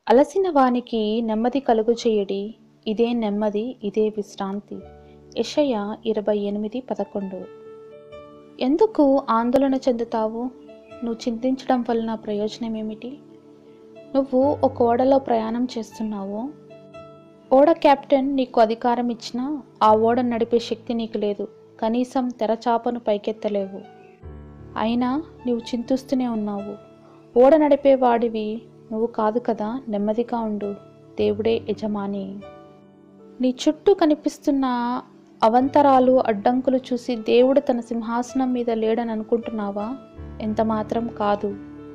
అలసిన వానికి నెమ్మది కలుగు చేయడి ఇదే నెమ్మది ఇదే విశ్రాంతి యెషయా ఇరవై ఎనిమిది పదకొండు ఎందుకు ఆందోళన చెందుతావు నువ్వు చింతించడం వలన ప్రయోజనం ఏమిటి నువ్వు ఒక ఓడలో ప్రయాణం చేస్తున్నావు ఓడ కెప్టెన్ నీకు అధికారం ఇచ్చినా ఆ ఓడ నడిపే శక్తి నీకు లేదు కనీసం తెరచాపను పైకెత్తలేవు అయినా నీవు చింతిస్తూనే ఉన్నావు ఓడ నడిపే వాడివి నువ్వు కాదు కదా నెమ్మదిగా ఉండు దేవుడే యజమాని నీ చుట్టూ కనిపిస్తున్న అవంతరాలు అడ్డంకులు చూసి దేవుడు తన సింహాసనం మీద లేడని అనుకుంటున్నావా ఎంత మాత్రం కాదు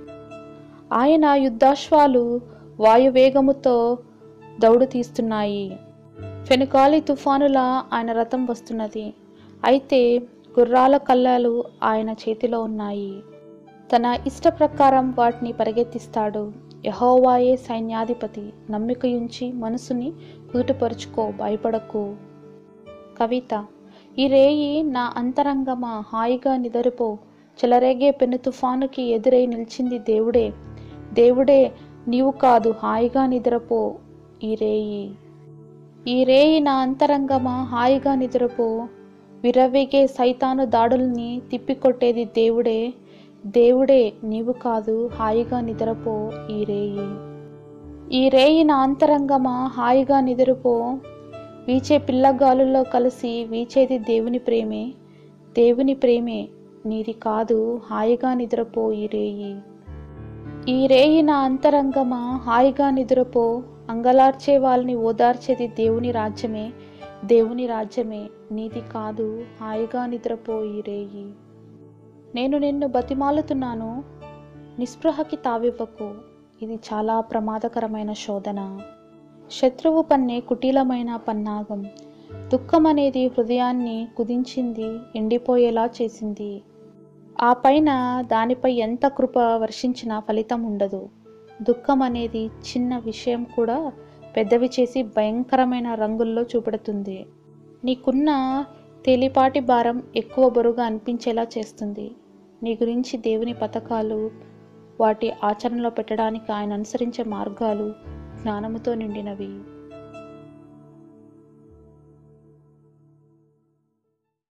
ఆయన యుద్ధాశ్వాలు వాయువేగముతో దౌడు తీస్తున్నాయి ఫెనుకాలి తుఫానులా ఆయన రథం వస్తున్నది అయితే గుర్రాల కళ్ళాలు ఆయన చేతిలో ఉన్నాయి తన ఇష్ట ప్రకారం వాటిని పరిగెత్తిస్తాడు యహోవాయే సైన్యాధిపతి నమ్మికయుంచి మనసుని కుదుటపరుచుకో భయపడకు కవిత ఈ రేయి నా అంతరంగమా హాయిగా నిదరిపో చెలరేగే పెను తుఫానుకి ఎదురై నిలిచింది దేవుడే దేవుడే నీవు కాదు హాయిగా నిద్రపో ఈ రేయి ఈ రేయి నా అంతరంగమా హాయిగా నిద్రపో విరవిగే సైతాను దాడుల్ని తిప్పికొట్టేది దేవుడే దేవుడే నీవు కాదు హాయిగా నిద్రపో ఈ రేయి ఈ రేయి నా అంతరంగమా హాయిగా నిద్రపో వీచే పిల్లగాలుల్లో కలిసి వీచేది దేవుని ప్రేమే దేవుని ప్రేమే నీది కాదు హాయిగా నిద్రపో ఈ రేయి ఈ రేయి నా అంతరంగమా హాయిగా నిద్రపో అంగలార్చే వాళ్ళని ఓదార్చేది దేవుని రాజ్యమే దేవుని రాజ్యమే నీది కాదు హాయిగా నిద్రపో ఈ రేయి నేను నిన్ను బతిమాలుతున్నాను నిస్పృహకి తావివ్వకు ఇది చాలా ప్రమాదకరమైన శోధన శత్రువు పన్నే కుటీలమైన పన్నాగం దుఃఖం అనేది హృదయాన్ని కుదించింది ఎండిపోయేలా చేసింది ఆ పైన దానిపై ఎంత కృప వర్షించినా ఫలితం ఉండదు దుఃఖం అనేది చిన్న విషయం కూడా పెద్దవి చేసి భయంకరమైన రంగుల్లో చూపెడుతుంది నీకున్న తేలిపాటి భారం ఎక్కువ బరువుగా అనిపించేలా చేస్తుంది నీ గురించి దేవుని పథకాలు వాటి ఆచరణలో పెట్టడానికి ఆయన అనుసరించే మార్గాలు జ్ఞానముతో నిండినవి